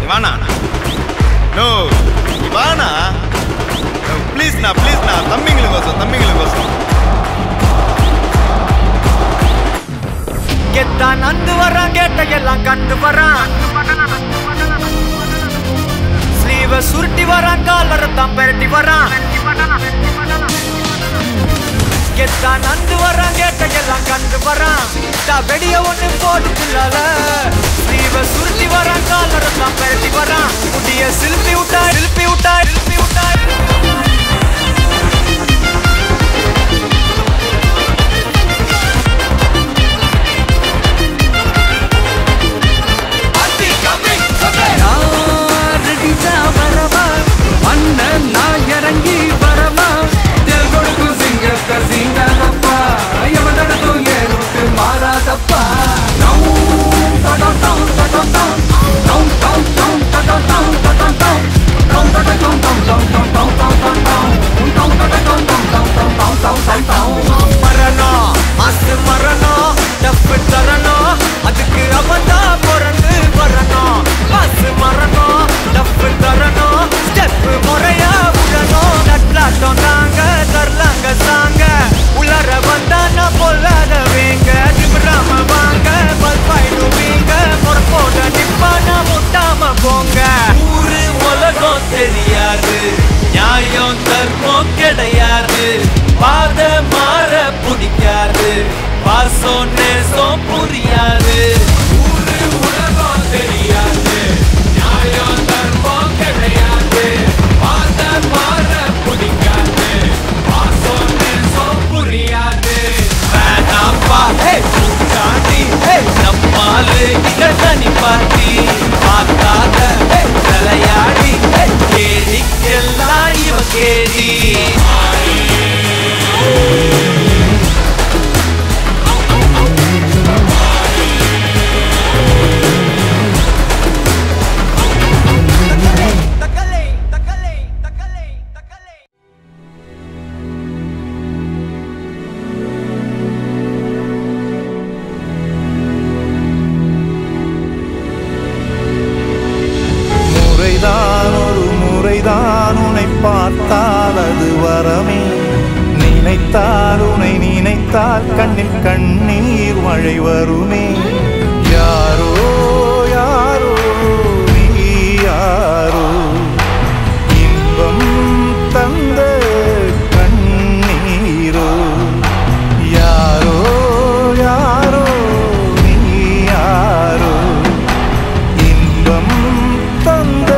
வாண்ணா no நீ வாண்ணா ப்ளீஸ்ண்ணா ப்ளீஸ்ண்ணா தம்பிங்களுக்கோசம் தம்பிங்களுக்கோசம் கெத்தான் நந்து வரான் கேட்ட எல்லாம் கண்டு வரான் ஸ்லீவ சுருட்டி வரான் காலரை தான் பெரட்டி வரான் கெத்தான் நந்து வரான் கேட்ட எல்லாம் கண்டு வரான் தா வெடிய ஒண்ணு போட்டு பிள்ளால ஸ்லீவ சுருட்டி வரான் காலரை தான் பெரட்டி வரான் முடிய சிலுப்பி விட்டா இழுப்பி விட்டா இழுப்பி விட்டா மரணம் மாசு மரணம் டப்பு தரணும் அதுக்கு அவதான் பிறந்து வரணும் மாசு மரணம் டப்பு தரணும் ஸ்டெப் முறையா விடணும் நட்லாட்டம் தாங்க தரலாங்க சாங்க உள்ளர வந்தா நான் பொல்லாதவீங்க திமிராம வாங்க பல்பாயிடுவீங்க பொறப்போட நிப்பா நான் முட்டாம போங்க ஊரு உலகம் தெரியாது நியாயம் தர்மம் கிடையாது பாத மாற பிடிக்காது பாசம் நேசம் புரியாது ஊரு உலகம் தெரியாது நியாயம் தர்மம் கிடையாது பாத மாற பிடிக்காது பாசம் நேசம் புரியாது வேணாப்பா ஹே பூச்சாண்டி ஹே நம்மாலு இங்க தனி பாட்டி பார்க்காத ஹே தலையாடி ஹே கேடிக்கெல்லாம் இவ கேடி தக்கலை தக்கலை தக்கலை தக்கலை முறைதான் ஒரு முறைதான் உன்னை பார்த்தால் அது வரமே நினைத்தால் உன்னை நினைத்தால் கண்ணில் கண்ணீர் மழை வருமே யாரோ யாரோ நீ யாரோ இன்பம் தந்த கண்ணீரோ யாரோ யாரோ நீ யாரோ இன்பம் தந்த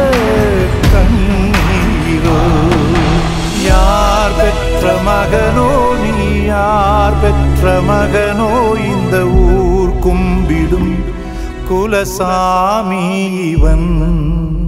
கண்ணீரோ யார் பெற்ற மகனோ நீ யார் பெற்ற மகனோ இந்த ஊர் கும்பிடும் குலசாமி இவன்